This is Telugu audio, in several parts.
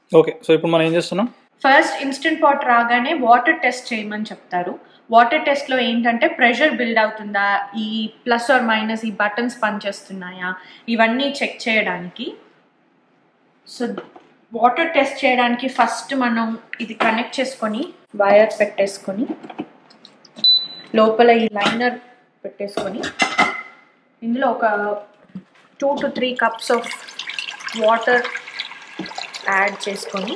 ఓకే సో ఇప్పుడు మనం ఏం చేస్తున్నాం ఫస్ట్ ఇన్స్టెంట్ పాట్ రాగానే వాటర్ టెస్ట్ చేయమని చెప్తారు వాటర్ టెస్ట్లో ఏంటంటే ప్రెషర్ బిల్డ్ అవుతుందా ఈ ప్లస్ ఆర్ మైనస్ ఈ బటన్స్ పనిచేస్తున్నాయా ఇవన్నీ చెక్ చేయడానికి సో వాటర్ టెస్ట్ చేయడానికి ఫస్ట్ మనం ఇది కనెక్ట్ చేసుకొని వైర్ పెట్టేసుకొని లోపల ఈ లైనర్ పెట్టేసుకొని ఇందులో ఒక two to three cups of water add చేసుకొని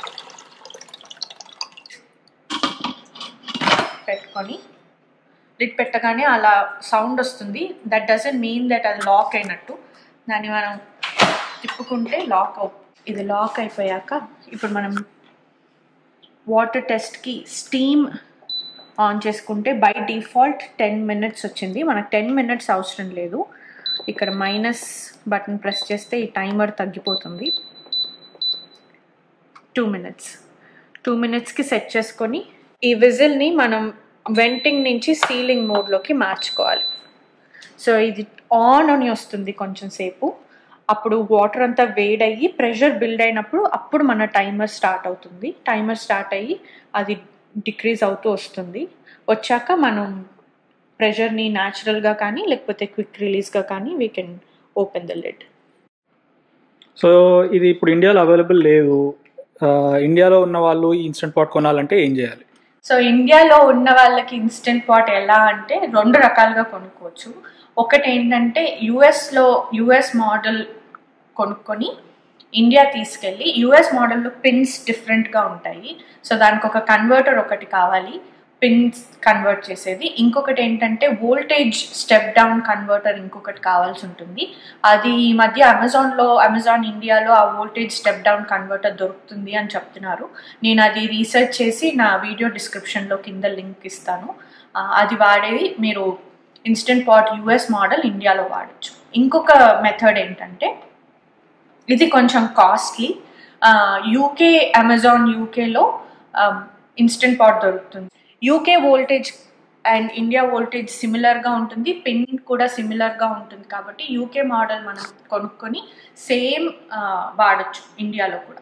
పెట్టుకొని లిడ్ పెట్టగానే అలా సౌండ్ వస్తుంది దట్ డజంట్ మీన్ దట్ అది లాక్ అయినట్టు దాన్ని మనం తిప్పుకుంటే లాక్ అవు ఇది లాక్ అయిపోయాక ఇప్పుడు మనం వాటర్ టెస్ట్కి స్టీమ్ ఆన్ చేసుకుంటే బై డిఫాల్ట్ టెన్ మినిట్స్ వచ్చింది మనకు టెన్ మినిట్స్ అవసరం లేదు ఇక్కడ మైనస్ బటన్ ప్రెస్ చేస్తే ఈ టైమర్ తగ్గిపోతుంది టూ మినిట్స్ టూ మినిట్స్కి సెట్ చేసుకొని ఈ విజిల్ని మనం వెంటింగ్ నుంచి సీలింగ్ మోడ్లోకి మార్చుకోవాలి సో ఇది ఆన్ అని వస్తుంది కొంచెం సేపు అప్పుడు వాటర్ అంతా వేడయ్యి ప్రెషర్ బిల్డ్ అయినప్పుడు అప్పుడు మన టైమర్ స్టార్ట్ అవుతుంది టైమర్ స్టార్ట్ అయ్యి అది డిక్రీజ్ అవుతూ వస్తుంది వచ్చాక మనం ప్రెషర్ని న్యాచురల్గా కానీ లేకపోతే క్విక్ రిలీజ్గా కానీ we can open the lid so ఇది ఇప్పుడు ఇండియాలో అవైలబుల్ లేదు ఆ, ఇండియాలో ఉన్న వాళ్ళు ఈ ఇన్స్టెంట్ పాట్ కొనాలంటే ఏం చేయాలి సో ఇండియాలో ఉన్న వాళ్ళకి ఇన్స్టెంట్ పాట్ ఎలా అంటే రెండు రకాలుగా కొనుక్కోవచ్చు ఒకటి ఏంటంటే యుఎస్లో యుఎస్ మోడల్ కొనుక్కొని ఇండియా తీసుకెళ్ళి యుఎస్ మోడల్లో పిన్స్ డిఫరెంట్గా ఉంటాయి సో దానికి ఒక కన్వర్టర్ ఒకటి కావాలి పిన్స్ కన్వర్ట్ చేసేది ఇంకొకటి ఏంటంటే వోల్టేజ్ స్టెప్ డౌన్ కన్వర్టర్ ఇంకొకటి కావాల్సి ఉంటుంది అది ఈ మధ్య అమెజాన్లో అమెజాన్ ఇండియాలో ఆ వోల్టేజ్ స్టెప్ డౌన్ కన్వర్టర్ దొరుకుతుంది అని చెప్తున్నారు నేను అది రీసెర్చ్ చేసి నా వీడియో డిస్క్రిప్షన్లో కింద లింక్ ఇస్తాను ఆ, అది వాడేది మీరు ఇన్స్టెంట్ పాట్ యుఎస్ మోడల్ ఇండియాలో వాడచ్చు ఇంకొక మెథడ్ ఏంటంటే ఇది కొంచెం కాస్ట్లీ యూకే అమెజాన్ యూకేలో ఇన్స్టెంట్ పాట్ దొరుకుతుంది UK voltage and India voltage సిమిలర్గా ఉంటుంది పిన్ కూడా సిమిలర్గా ఉంటుంది కాబట్టి యూకే మోడల్ మనం కొనుక్కొని సేమ్ వాడచ్చు ఇండియాలో కూడా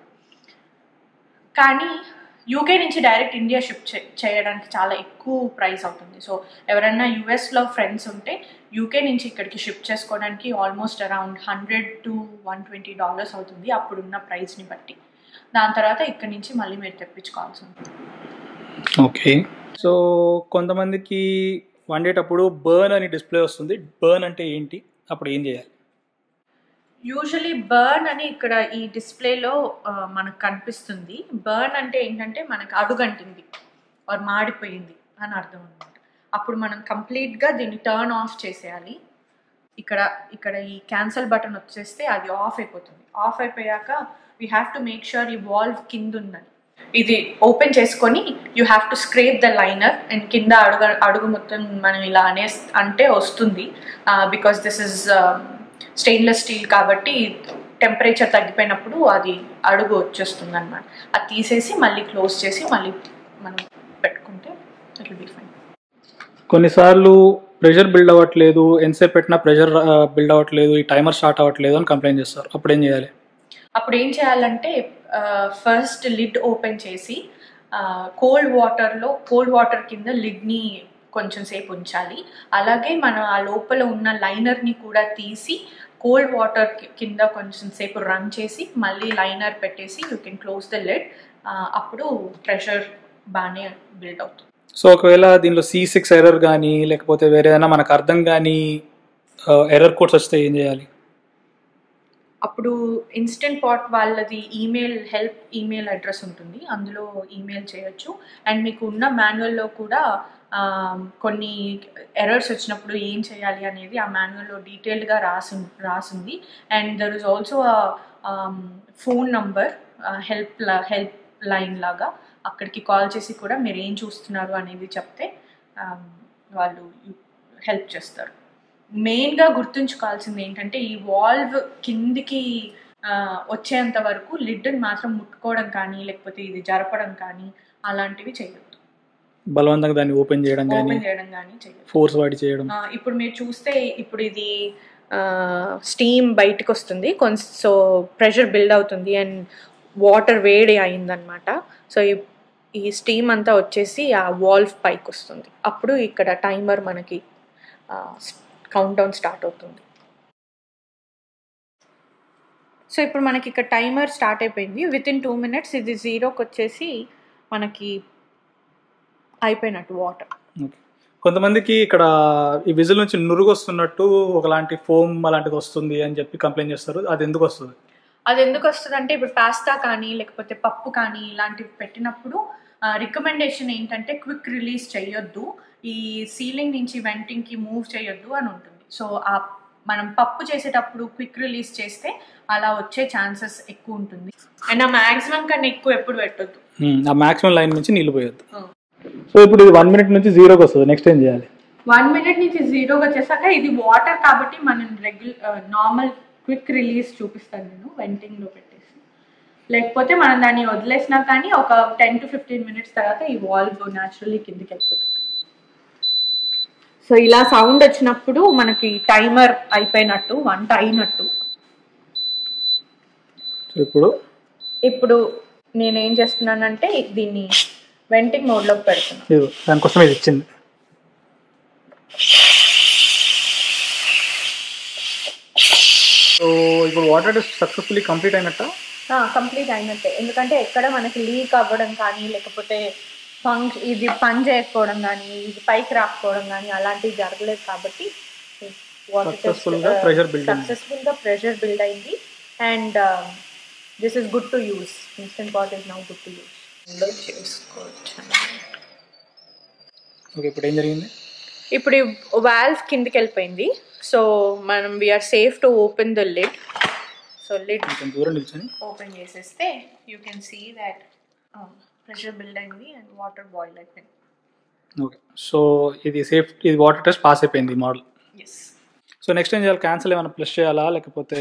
కానీ యూకే నుంచి డైరెక్ట్ ఇండియా షిప్ చేయడానికి చాలా ఎక్కువ ప్రైస్ అవుతుంది సో ఎవరైనా యూఎస్లో ఫ్రెండ్స్ ఉంటే యూకే నుంచి ఇక్కడికి షిప్ చేసుకోవడానికి almost around hundred to one twenty dollars అవుతుంది అప్పుడున్న ప్రైస్ని బట్టి దాని తర్వాత ఇక్కడ నుంచి మళ్ళీ మీరు తెప్పించుకోవాల్సి ఉంటుంది ఓకే సో కొంతమందికి వండేటప్పుడు బర్న్ అని డిస్ప్లే వస్తుంది బర్న్ అంటే ఏంటి అప్పుడు ఏం చేయాలి యూజువలీ బర్న్ అని ఇక్కడ ఈ డిస్ప్లేలో మనకు కనిపిస్తుంది బర్న్ అంటే ఏంటంటే మనకు అడుగంటింది ఆర్ మాడిపోయింది అని అర్థం అనమాట అప్పుడు మనం కంప్లీట్గా దీన్ని టర్న్ ఆఫ్ చేసేయాలి ఇక్కడ ఇక్కడ ఈ క్యాన్సల్ బటన్ వచ్చేస్తే అది ఆఫ్ అయిపోతుంది ఆఫ్ అయిపోయాక we have to make sure ఈ వాల్వ్ కింద ఉందని ఇది ఓపెన్ చేసుకొని you have to scrape the liner and కింద అడుగు అడుగు మొత్తం మనం ఇలా అనే అంటే వస్తుంది because this is stainless steel కాబట్టి టెంపరేచర్ తగ్గిపోయినప్పుడు అది అడుగు వచ్చేస్తుంది అనమాట అది తీసేసి మళ్ళీ క్లోజ్ చేసి మళ్ళీ మనం పెట్టుకుంటే ఇట్ విల్ బీ ఫైన్ కొన్నిసార్లు ప్రెషర్ బిల్డ్ అవ్వట్లేదు ఎంతసేపు పెట్టినా ప్రెషర్ బిల్డ్ అవ్వట్లేదు ఈ టైమర్ స్టార్ట్ అవ్వట్లేదు అని కంప్లైంట్ చేస్తారు అప్పుడు ఏం చేయాలి అప్పుడు ఏం చేయాలంటే ఫస్ట్ లిడ్ ఓపెన్ చేసి కోల్డ్ వాటర్లో కోల్డ్ వాటర్ కింద లిడ్ని కొంచెం సేపు ఉంచాలి అలాగే మనం ఆ లోపల ఉన్న లైనర్ని కూడా తీసి కోల్డ్ వాటర్ కింద కొంచెం సేపు రన్ చేసి మళ్ళీ లైనర్ పెట్టేసి you can close the lid అప్పుడు ప్రెషర్ బాగానే బిల్డ్ అవుతుంది సో ఒకవేళ దీనిలో సి సిక్స్ ఎర్రర్ కానీ లేకపోతే వేరే ఏదైనా మనకు అర్థం కానీ ఎర్రర్ కోడ్స్ వస్తే ఏం చేయాలి అప్పుడు ఇన్స్టెంట్ పాట్ వాళ్ళది ఈమెయిల్ హెల్ప్ ఈమెయిల్ అడ్రస్ ఉంటుంది అందులో ఈమెయిల్ చేయొచ్చు అండ్ మీకు ఉన్న మాన్యువల్లో కూడా ఆ, కొన్ని ఎర్రర్స్ వచ్చినప్పుడు ఏం చేయాలి అనేది ఆ మాన్యువల్లో డీటెయిల్డ్గా రాసి రాసింది and there is also phone number help help line లాగా అక్కడికి కాల్ చేసి కూడా మీరు ఏం చూస్తున్నారు అనేది చెప్తే ఆ, వాళ్ళు హెల్ప్ చేస్తారు మెయిన్గా గుర్తుంచుకోవాల్సింది ఏంటంటే ఈ వాల్వ్ కిందికి ఆ, వచ్చేంత వరకు లిడ్ని మాత్రం ముట్టుకోవడం కానీ లేకపోతే ఇది జరపడం కానీ అలాంటివి చేయొద్దు బలవంతంగా దాన్ని ఓపెన్ చేయడం కానీ ఓపెన్ చేయడం కానీ చేయొద్దు ఫోర్స్ వాడి చేయడం ఆ, ఇప్పుడు మీరు చూస్తే ఇప్పుడు ఇది స్టీమ్ బయటకు వస్తుంది కొంచెం సో ప్రెషర్ బిల్డ్ అవుతుంది అండ్ వాటర్ వేడి అయిందనమాట సో ఈ ఈ స్టీమ్ అంతా వచ్చేసి ఆ వాల్వ్ పైకి వస్తుంది అప్పుడు ఇక్కడ టైమర్ మనకి కౌంట్ డౌన్ స్టార్ట్ అవుతుంది సో ఇప్పుడు మనకి ఇక్కడ టైమర్ స్టార్ట్ అయిపోయింది విత్ ఇన్ టూ మినిట్స్ ఇది జీరోకి వచ్చేసి మనకి అయిపోయినట్టు వాటర్ ఓకే కొంతమందికి ఇక్కడ ఈ విజిల్ నుంచి నురుగు వస్తున్నట్టు ఒకలాంటి ఫోమ్ అలాంటిది వస్తుంది అని చెప్పి కంప్లైంట్ చేస్తారు అది ఎందుకు వస్తుంది అది ఎందుకు వస్తుంది అంటే ఇప్పుడు పాస్తా కానీ లేకపోతే పప్పు కానీ ఇలాంటివి పెట్టినప్పుడు రికమెండేషన్ ఏంటంటే క్విక్ రిలీజ్ చేయొద్దు ఈ సీలింగ్ నుంచి వెంటింగ్కి మూవ్ చేయొద్దు అని ఉంటుంది సో ఆ మనం పప్పు చేసేటప్పుడు క్విక్ రిలీజ్ చేస్తే అలా వచ్చే ఛాన్సెస్ ఎక్కువ ఉంటుంది అండ్ ఆ మ్యాక్సిమం కన్నా ఎక్కువ ఎప్పుడు పెట్టొద్దు ఆ మాక్సిమం లైన్ నుంచి నీళ్ళు పోయొద్దు సో ఇప్పుడు ఇది వన్ మినిట్ నుంచి జీరోకి వస్తుంది నెక్స్ట్ ఏం చేయాలి వన్ మినిట్ నుంచి జీరోగా వచ్చేసాక ఇది వాటర్ కాబట్టి మనం రెగ్యులర్ నార్మల్ క్విక్ రిలీజ్ చూపిస్తాను నేను వెంటింగ్లో పెట్టేసి లేకపోతే మనం దాన్ని వదిలేసినా కానీ ఒక టెన్ టు ఫిఫ్టీన్ మినిట్స్ తర్వాత ఈ వాల్వ్ న్యాచురల్లీ కిందికి వెళ్ళిపోతుంది సో ఇలా సౌండ్ వచ్చినప్పుడు మనకి టైమర్ అయిపోయినట్టు వంట అయినట్టు సో ఇప్పుడు ఇప్పుడు నేను ఏం చేస్తున్నానంటే దీన్ని వెంటింగ్ మోడ్లోకి పెడుతున్నాను ఇది దానికోసం ఇది ఇచ్చింది సో ఇప్పుడు వాటర్ సక్సెస్ఫుల్లీ కంప్లీట్ అయినట్ట కంప్లీట్ అయినట్టే ఎందుకంటే ఎక్కడ మనకి లీక్ అవ్వడం కానీ లేకపోతే ఫంక్ ఇది పని చేయకపోవడం కానీ ఇది పైకి రాకపోవడం కానీ అలాంటివి జరగలేదు కాబట్టి Successful గా pressure build అయింది. సక్సెస్ఫుల్ గా ప్రెషర్ బిల్డ్ అయింది and this is good to use instant pot is now good to use చేసుకోవచ్చు ఓకే ఇప్పుడు ఏం జరిగింది ఇప్పుడు వాల్వ్ కిందికి వెళ్ళిపోయింది సో మనం we are safe to open the lid so lid కొంచెం దూరం నిల్చొని ఓపెన్ చేసేస్తే you can see that pressure build అయింది అండ్ వాటర్ బాయిల్ అయిపోయింది ఓకే సో ఇది సేఫ్ ఇది వాటర్ టెస్ట్ పాస్ అయిపోయింది ఈ మోడల్ ఎస్ సో నెక్స్ట్ ఏం చేయాలి క్యాన్సిల్ ఏమైనా ప్లస్ చేయాలా లేకపోతే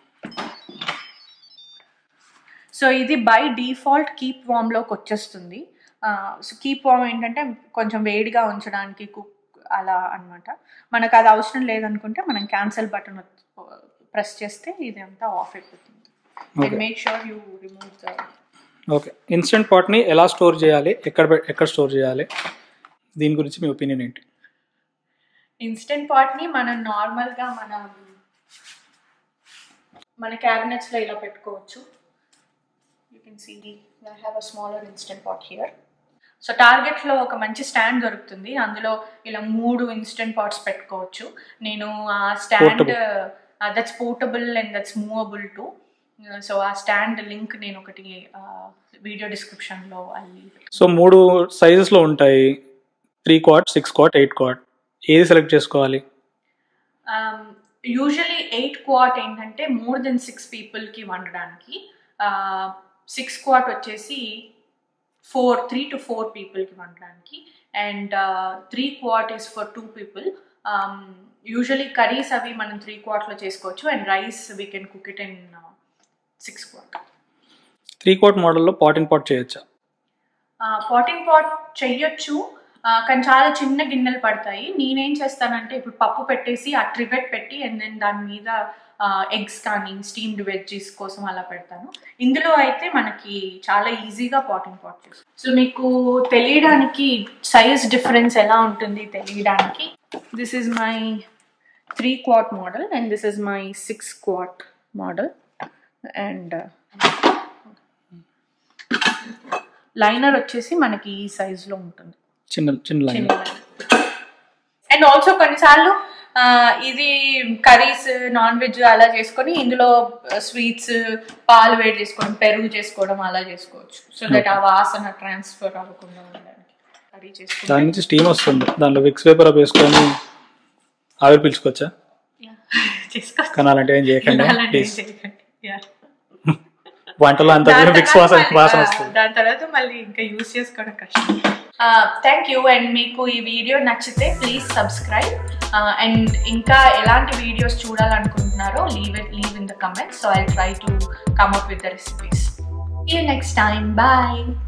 సో ఇది బై డిఫాల్ట్ కీప్ వామ్లోకి వచ్చేస్తుంది సో కీప్ వామ్ ఏంటంటే కొంచెం వేడిగా ఉంచడానికి కుక్ అలా అన్నమాట మనకు అది అవసరం లేదనుకుంటే మనం క్యాన్సిల్ బటన్ ప్రెస్ చేస్తే ఇది అంతా ఆఫ్ అయిపోతుంది Okay. Make sure you remove the okay instant పాట్ని ఎలా స్టోర్ చేయాలి ఎక్కడ పె- ఎక్కడ స్టోర్ చేయాలి దీని గురించి మీ ఒపీనియన్ ఏంటి ఇన్స్టెంట్ పాట్ని మనం నార్మల్గా మన మన క్యాబినెట్స్లో ఇలా పెట్టుకోవచ్చు you can see I have a smaller instant pot here so టార్గెట్లో ఒక మంచి స్టాండ్ దొరుకుతుంది అందులో ఇలా మూడు ఇన్స్టెంట్ పాట్స్ పెట్టుకోవచ్చు నేను ఆ stand Portable. That's portable and that's movable too so ఆ స్టాండ్ లింక్ నేను ఒకటి వీడియో డిస్క్రిప్షన్లో అల్లి సో మూడు సైజెస్లో ఉంటాయి three quart six quart eight quart ఏది సెలెక్ట్ చేసుకోవాలి యూజువలీ ఎయిట్ క్వాట్ ఏంటంటే మోర్ దెన్ సిక్స్ పీపుల్కి వండడానికి సిక్స్ క్వాట్ వచ్చేసి ఫోర్ త్రీ టు ఫోర్ పీపుల్కి వండడానికి and three quart is for two people usually curries అవి మనం త్రీ క్వాట్లో చేసుకోవచ్చు and rice we can cook it in six quart three quart మోడల్లో పాట్ ఇన్ పాట్ చేయొచ్చా పాటింగ్ పాట్ చెయ్యొచ్చు ఆ, కానీ చాలా చిన్న గిన్నెలు పడతాయి నేనేం చేస్తానంటే ఇప్పుడు పప్పు పెట్టేసి ఆ ట్రివెట్ పెట్టి అండ్ దెన్ దాని మీద ఎగ్స్ కానీ స్టీమ్డ్ వెజ్జీస్ కోసం అలా పెడతాను ఇందులో అయితే మనకి చాలా ఈజీగా పాటింగ్ పాట్ చేస్తాం సో మీకు తెలియడానికి సైజ్ డిఫరెన్స్ ఎలా ఉంటుంది తెలియడానికి this is my three quart model and this is my six quart model and liner వచ్చేసి మనకి ఈ సైజులో ఉంటుంది చిన్న చిన్న లైన్ అండ్ ఆల్సో కొన్నిసార్లు ఆ, ఇది కర్రీస్ నాన్ వెజ్ అలా చేసుకొని ఇందులో స్వీట్స్ పాలు వేడి చేసుకోవడం పెరుగు చేసుకోవడం అలా చేసుకోవచ్చు సో దట్ ఆ వాసన ట్రాన్స్ఫర్ అవ్వకుండా ఉండడానికి కర్రీ దాని చేసుకుంటే నుంచి స్టీమ్ వస్తుంది దాంట్లో విక్స్ పేపర్ వేసుకొని ఆవిరి పీల్చుకోవచ్చా చేసుకోవచ్చు కానీ అలాంటి ఏం చేయకండి అలాంటివి ప్లీజ్ చేయకండి. Yeah. వంటలో అంత దాని విక్స్ తర్వాత వాసన మళ్ళీ- వాసన ఆ, వస్తుంది దాని తర్వాత మళ్ళీ ఇంకా యూస్ చేసుకోవడం కష్టం థ్యాంక్ యూ అండ్ మీకు ఈ వీడియో నచ్చితే ప్లీజ్ సబ్స్క్రైబ్ అండ్ ఇంకా ఎలాంటి వీడియోస్ చూడాలనుకుంటున్నారో leave it leave in the comments so I try to come up with the recipes you next time bye